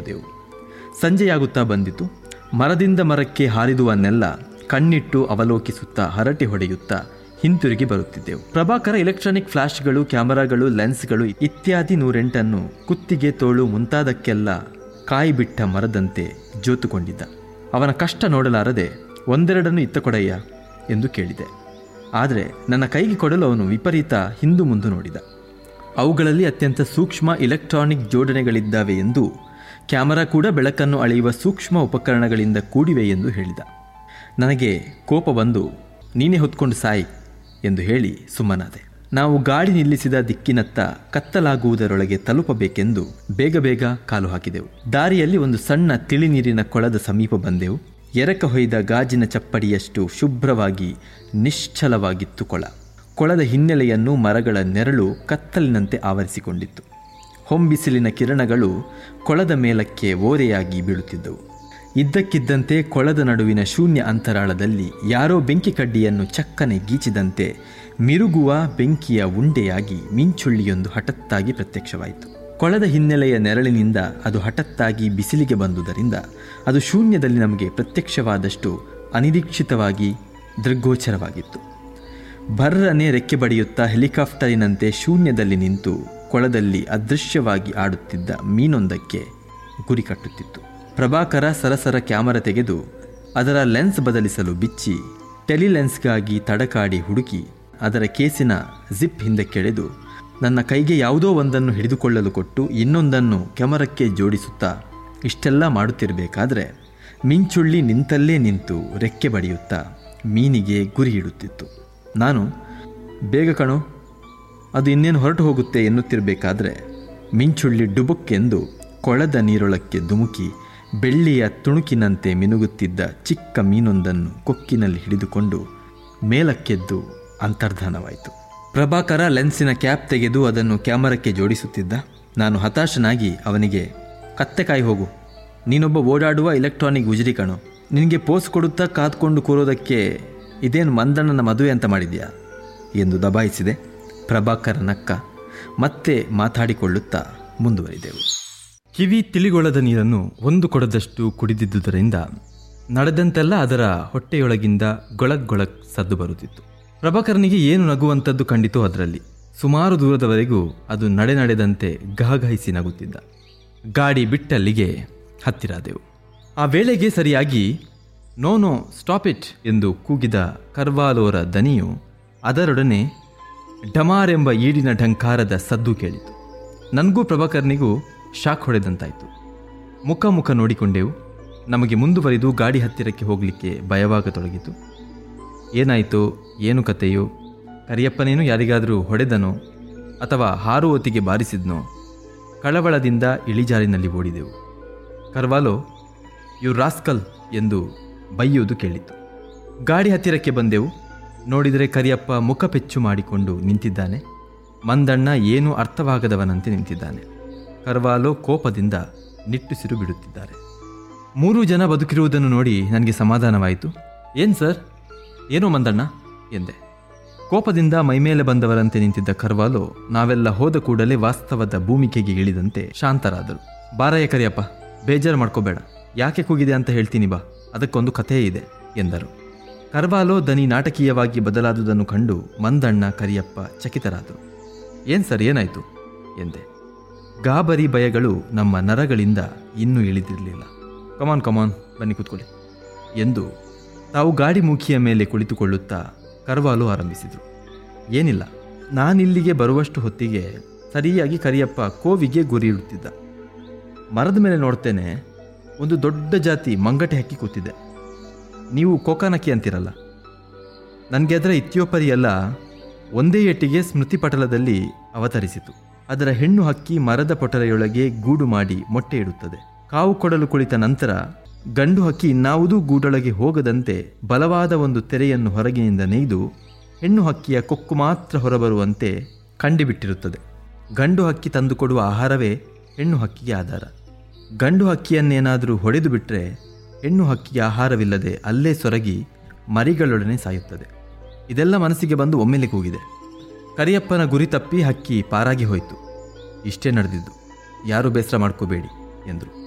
ಹೋದೆವು ಸಂಜೆಯಾಗುತ್ತಾ ಬಂದಿತು ಮರದಿಂದ ಮರಕ್ಕೆ ಹಾರಿದುವನ್ನೆಲ್ಲ ಕಣ್ಣಿಟ್ಟು ಅವಲೋಕಿಸುತ್ತಾ ಹರಟೆ ಹೊಡೆಯುತ್ತಾ ಹಿಂತಿರುಗಿ ಬರುತ್ತಿದ್ದೆವು ಪ್ರಭಾಕರ ಎಲೆಕ್ಟ್ರಾನಿಕ್ ಫ್ಲಾಶ್ಗಳು ಕ್ಯಾಮರಾಗಳು ಲೆನ್ಸ್ಗಳು ಇತ್ಯಾದಿ ನೂರೆಂಟನ್ನು ಕುತ್ತಿಗೆ ತೋಳು ಮುಂತಾದಕ್ಕೆಲ್ಲ ಕಾಯಿ ಬಿಟ್ಟ ಮರದಂತೆ ಜೋತುಕೊಂಡಿದ್ದ ಅವನ ಕಷ್ಟ ನೋಡಲಾರದೆ ಒಂದೆರಡನ್ನು ಇತ್ತ ಕೊಡಯ್ಯ ಎಂದು ಕೇಳಿದೆ ಆದರೆ ನನ್ನ ಕೈಗೆ ಕೊಡಲು ಅವನು ವಿಪರೀತ ಹಿಂದು ಮುಂದು ನೋಡಿದ ಅವುಗಳಲ್ಲಿ ಅತ್ಯಂತ ಸೂಕ್ಷ್ಮ ಇಲೆಕ್ಟ್ರಾನಿಕ್ ಜೋಡಣೆಗಳಿದ್ದಾವೆ ಎಂದು ಕ್ಯಾಮರಾ ಕೂಡ ಬೆಳಕನ್ನು ಅಳೆಯುವ ಸೂಕ್ಷ್ಮ ಉಪಕರಣಗಳಿಂದ ಕೂಡಿವೆ ಎಂದು ಹೇಳಿದ ನನಗೆ ಕೋಪ ಬಂದು ನೀನೇ ಹೊತ್ಕೊಂಡು ಸಾಯಿ ಎಂದು ಹೇಳಿ ಸುಮ್ಮನಾದೆ ನಾವು ಗಾಡಿ ನಿಲ್ಲಿಸಿದ ದಿಕ್ಕಿನತ್ತ ಕತ್ತಲಾಗುವುದರೊಳಗೆ ತಲುಪಬೇಕೆಂದು ಬೇಗ ಬೇಗ ಕಾಲು ಹಾಕಿದೆವು ದಾರಿಯಲ್ಲಿ ಒಂದು ಸಣ್ಣ ತಿಳಿ ನೀರಿನ ಕೊಳದ ಸಮೀಪ ಬಂದೆವು ಎರಕ ಹೊಯ್ದ ಗಾಜಿನ ಚಪ್ಪಡಿಯಷ್ಟು ಶುಭ್ರವಾಗಿ ನಿಶ್ಚಲವಾಗಿತ್ತು ಕೊಳ ಕೊಳದ ಹಿನ್ನೆಲೆಯನ್ನು ಮರಗಳ ನೆರಳು ಕತ್ತಲಿನಂತೆ ಆವರಿಸಿಕೊಂಡಿತ್ತು ಹೊಂಬಿಸಿಲಿನ ಕಿರಣಗಳು ಕೊಳದ ಮೇಲಕ್ಕೆ ಓರೆಯಾಗಿ ಬೀಳುತ್ತಿದ್ದವು ಇದ್ದಕ್ಕಿದ್ದಂತೆ ಕೊಳದ ನಡುವಿನ ಶೂನ್ಯ ಅಂತರಾಳದಲ್ಲಿ ಯಾರೋ ಬೆಂಕಿ ಕಡ್ಡಿಯನ್ನು ಚಕ್ಕನೆ ಗೀಚಿದಂತೆ ಮಿರುಗುವ ಬೆಂಕಿಯ ಉಂಡೆಯಾಗಿ ಮಿಂಚುಳ್ಳಿಯೊಂದು ಹಠತ್ತಾಗಿ ಪ್ರತ್ಯಕ್ಷವಾಯಿತು ಕೊಳದ ಹಿನ್ನೆಲೆಯ ನೆರಳಿನಿಂದ ಅದು ಹಠತ್ತಾಗಿ ಬಿಸಿಲಿಗೆ ಬಂದುದರಿಂದ ಅದು ಶೂನ್ಯದಲ್ಲಿ ನಮಗೆ ಪ್ರತ್ಯಕ್ಷವಾದಷ್ಟು ಅನಿರೀಕ್ಷಿತವಾಗಿ ದೃಗ್ಗೋಚರವಾಗಿತ್ತು ಭರ್ರನೆ ರೆಕ್ಕೆ ಬಡಿಯುತ್ತಾ ಹೆಲಿಕಾಪ್ಟರಿನಂತೆ ಶೂನ್ಯದಲ್ಲಿ ನಿಂತು ಕೊಳದಲ್ಲಿ ಅದೃಶ್ಯವಾಗಿ ಆಡುತ್ತಿದ್ದ ಮೀನೊಂದಕ್ಕೆ ಗುರಿ ಕಟ್ಟುತ್ತಿತ್ತು ಪ್ರಭಾಕರ ಸರಸರ ಕ್ಯಾಮರಾ ತೆಗೆದು ಅದರ ಲೆನ್ಸ್ ಬದಲಿಸಲು ಬಿಚ್ಚಿ ಟೆಲಿಲೆನ್ಸ್ಗಾಗಿ ತಡಕಾಡಿ ಹುಡುಕಿ ಅದರ ಕೇಸಿನ ಜಿಪ್ ಹಿಂದಕ್ಕೆಳೆದು ನನ್ನ ಕೈಗೆ ಯಾವುದೋ ಒಂದನ್ನು ಹಿಡಿದುಕೊಳ್ಳಲು ಕೊಟ್ಟು ಇನ್ನೊಂದನ್ನು ಕ್ಯಾಮರಕ್ಕೆ ಜೋಡಿಸುತ್ತಾ ಇಷ್ಟೆಲ್ಲ ಮಾಡುತ್ತಿರಬೇಕಾದ್ರೆ ಮಿಂಚುಳ್ಳಿ ನಿಂತಲ್ಲೇ ನಿಂತು ರೆಕ್ಕೆ ಬಡಿಯುತ್ತಾ ಮೀನಿಗೆ ಗುರಿ ಇಡುತ್ತಿತ್ತು ನಾನು ಬೇಗ ಕಣೋ ಅದು ಇನ್ನೇನು ಹೊರಟು ಹೋಗುತ್ತೆ ಎನ್ನುತ್ತಿರಬೇಕಾದ್ರೆ ಮಿಂಚುಳ್ಳಿ ಡುಬುಕ್ಕೆಂದು ಕೊಳದ ನೀರೊಳಕ್ಕೆ ಧುಮುಕಿ ಬೆಳ್ಳಿಯ ತುಣುಕಿನಂತೆ ಮಿನುಗುತ್ತಿದ್ದ ಚಿಕ್ಕ ಮೀನೊಂದನ್ನು ಕೊಕ್ಕಿನಲ್ಲಿ ಹಿಡಿದುಕೊಂಡು ಮೇಲಕ್ಕೆದ್ದು ಅಂತರ್ಧಾನವಾಯಿತು ಪ್ರಭಾಕರ ಲೆನ್ಸಿನ ಕ್ಯಾಪ್ ತೆಗೆದು ಅದನ್ನು ಕ್ಯಾಮರಕ್ಕೆ ಜೋಡಿಸುತ್ತಿದ್ದ ನಾನು ಹತಾಶನಾಗಿ ಅವನಿಗೆ ಕತ್ತೆಕಾಯಿ ಹೋಗು ನೀನೊಬ್ಬ ಓಡಾಡುವ ಎಲೆಕ್ಟ್ರಾನಿಕ್ ಉಜಿರಿ ಕಣೋ ನಿನಗೆ ಪೋಸ್ ಕೊಡುತ್ತಾ ಕಾದ್ಕೊಂಡು ಕೂರೋದಕ್ಕೆ ಇದೇನು ಮಂದಣ್ಣನ ಮದುವೆ ಅಂತ ಮಾಡಿದ್ಯಾ ಎಂದು ದಬಾಯಿಸಿದೆ ಪ್ರಭಾಕರ ನಕ್ಕ ಮತ್ತೆ ಮಾತಾಡಿಕೊಳ್ಳುತ್ತಾ ಮುಂದುವರಿದೆವು ಕಿವಿ ತಿಳಿಗೊಳದ ನೀರನ್ನು ಒಂದು ಕೊಡದಷ್ಟು ಕುಡಿದಿದ್ದುದರಿಂದ ನಡೆದಂತೆಲ್ಲ ಅದರ ಹೊಟ್ಟೆಯೊಳಗಿಂದ ಗೊಳಗ್ ಗೊಳಗ್ ಸದ್ದು ಬರುತ್ತಿತ್ತು ಪ್ರಭಾಕರನಿಗೆ ಏನು ನಗುವಂಥದ್ದು ಕಂಡಿತೋ ಅದರಲ್ಲಿ ಸುಮಾರು ದೂರದವರೆಗೂ ಅದು ನಡೆ ನಡೆದಂತೆ ಗಹಗಹಿಸಿ ನಗುತ್ತಿದ್ದ ಗಾಡಿ ಬಿಟ್ಟಲ್ಲಿಗೆ ಹತ್ತಿರಾದೆವು ಆ ವೇಳೆಗೆ ಸರಿಯಾಗಿ ನೋ ನೋ ಸ್ಟಾಪ್ ಇಟ್ ಎಂದು ಕೂಗಿದ ಕರ್ವಾಲೋರ ದನಿಯು ಅದರೊಡನೆ ಡಮಾರೆಂಬ ಈಡಿನ ಢಂಕಾರದ ಸದ್ದು ಕೇಳಿತು ನನಗೂ ಪ್ರಭಾಕರ್ನಿಗೂ ಶಾಕ್ ಹೊಡೆದಂತಾಯಿತು ಮುಖ ಮುಖ ನೋಡಿಕೊಂಡೆವು ನಮಗೆ ಮುಂದುವರಿದು ಗಾಡಿ ಹತ್ತಿರಕ್ಕೆ ಹೋಗಲಿಕ್ಕೆ ಭಯವಾಗತೊಡಗಿತು ಏನಾಯಿತು ಏನು ಕತೆಯೋ ಕರಿಯಪ್ಪನೇನು ಯಾರಿಗಾದರೂ ಹೊಡೆದನೋ ಅಥವಾ ಹಾರುವತಿಗೆ ಬಾರಿಸಿದ್ನೋ ಕಳವಳದಿಂದ ಇಳಿಜಾರಿನಲ್ಲಿ ಓಡಿದೆವು ಕರ್ವಾಲೋ ಯು ರಾಸ್ಕಲ್ ಎಂದು ಬೈಯುವುದು ಕೇಳಿತು ಗಾಡಿ ಹತ್ತಿರಕ್ಕೆ ಬಂದೆವು ನೋಡಿದರೆ ಕರಿಯಪ್ಪ ಮುಖ ಪೆಚ್ಚು ಮಾಡಿಕೊಂಡು ನಿಂತಿದ್ದಾನೆ ಮಂದಣ್ಣ ಏನೂ ಅರ್ಥವಾಗದವನಂತೆ ನಿಂತಿದ್ದಾನೆ ಕರ್ವಾಲೋ ಕೋಪದಿಂದ ನಿಟ್ಟುಸಿರು ಬಿಡುತ್ತಿದ್ದಾರೆ ಮೂರು ಜನ ಬದುಕಿರುವುದನ್ನು ನೋಡಿ ನನಗೆ ಸಮಾಧಾನವಾಯಿತು ಏನು ಸರ್ ಏನೋ ಮಂದಣ್ಣ ಎಂದೆ ಕೋಪದಿಂದ ಮೈಮೇಲೆ ಬಂದವರಂತೆ ನಿಂತಿದ್ದ ಕರ್ವಾಲೋ ನಾವೆಲ್ಲ ಹೋದ ಕೂಡಲೇ ವಾಸ್ತವದ ಭೂಮಿಕೆಗೆ ಇಳಿದಂತೆ ಶಾಂತರಾದರು ಬಾರಯ್ಯ ಕರಿಯಪ್ಪ ಬೇಜಾರು ಮಾಡ್ಕೋಬೇಡ ಯಾಕೆ ಕೂಗಿದೆ ಅಂತ ಹೇಳ್ತೀನಿ ಬಾ ಅದಕ್ಕೊಂದು ಕಥೆ ಇದೆ ಎಂದರು ಕರ್ವಾಲೋ ದನಿ ನಾಟಕೀಯವಾಗಿ ಬದಲಾದುದನ್ನು ಕಂಡು ಮಂದಣ್ಣ ಕರಿಯಪ್ಪ ಚಕಿತರಾದರು ಏನ್ ಸರ್ ಏನಾಯ್ತು ಎಂದೆ ಗಾಬರಿ ಭಯಗಳು ನಮ್ಮ ನರಗಳಿಂದ ಇನ್ನೂ ಇಳಿದಿರಲಿಲ್ಲ ಕಮಾನ್ ಕಮಾನ್ ಬನ್ನಿ ಕೂತ್ಕೊಳ್ಳಿ ಎಂದು ತಾವು ಗಾಡಿ ಮುಖಿಯ ಮೇಲೆ ಕುಳಿತುಕೊಳ್ಳುತ್ತಾ ಕರ್ವಾಲು ಆರಂಭಿಸಿದರು ಏನಿಲ್ಲ ನಾನಿಲ್ಲಿಗೆ ಬರುವಷ್ಟು ಹೊತ್ತಿಗೆ ಸರಿಯಾಗಿ ಕರಿಯಪ್ಪ ಕೋವಿಗೆ ಗುರಿ ಇಡುತ್ತಿದ್ದ ಮರದ ಮೇಲೆ ನೋಡ್ತೇನೆ ಒಂದು ದೊಡ್ಡ ಜಾತಿ ಮಂಗಟೆ ಹಕ್ಕಿ ಕೂತಿದೆ ನೀವು ಕೋಕಾನಕ್ಕಿ ಅಂತಿರಲ್ಲ ನನಗೆ ಅದರ ಇತ್ಯೋಪರಿ ಎಲ್ಲ ಒಂದೇ ಏಟಿಗೆ ಸ್ಮೃತಿ ಪಟಲದಲ್ಲಿ ಅವತರಿಸಿತು ಅದರ ಹೆಣ್ಣು ಹಕ್ಕಿ ಮರದ ಪೊಟರೆಯೊಳಗೆ ಗೂಡು ಮಾಡಿ ಮೊಟ್ಟೆ ಇಡುತ್ತದೆ ಕಾವು ಕೊಡಲು ಕುಳಿತ ನಂತರ ಗಂಡು ಹಕ್ಕಿ ಇನ್ನಾವುದೂ ಗೂಡೊಳಗೆ ಹೋಗದಂತೆ ಬಲವಾದ ಒಂದು ತೆರೆಯನ್ನು ಹೊರಗಿನಿಂದ ನೇಯ್ದು ಹೆಣ್ಣು ಹಕ್ಕಿಯ ಕೊಕ್ಕು ಮಾತ್ರ ಹೊರಬರುವಂತೆ ಕಂಡಿಬಿಟ್ಟಿರುತ್ತದೆ ಗಂಡು ಹಕ್ಕಿ ತಂದುಕೊಡುವ ಆಹಾರವೇ ಹೆಣ್ಣು ಹಕ್ಕಿಗೆ ಆಧಾರ ಗಂಡು ಹಕ್ಕಿಯನ್ನೇನಾದರೂ ಹೊಡೆದು ಬಿಟ್ಟರೆ ಹೆಣ್ಣು ಹಕ್ಕಿಗೆ ಆಹಾರವಿಲ್ಲದೆ ಅಲ್ಲೇ ಸೊರಗಿ ಮರಿಗಳೊಡನೆ ಸಾಯುತ್ತದೆ ಇದೆಲ್ಲ ಮನಸ್ಸಿಗೆ ಬಂದು ಒಮ್ಮೆಲೆ ಕೂಗಿದೆ ಕರಿಯಪ್ಪನ ಗುರಿ ತಪ್ಪಿ ಹಕ್ಕಿ ಪಾರಾಗಿ ಹೋಯಿತು ಇಷ್ಟೇ ನಡೆದಿದ್ದು ಯಾರೂ ಬೇಸರ ಮಾಡ್ಕೋಬೇಡಿ ಎಂದರು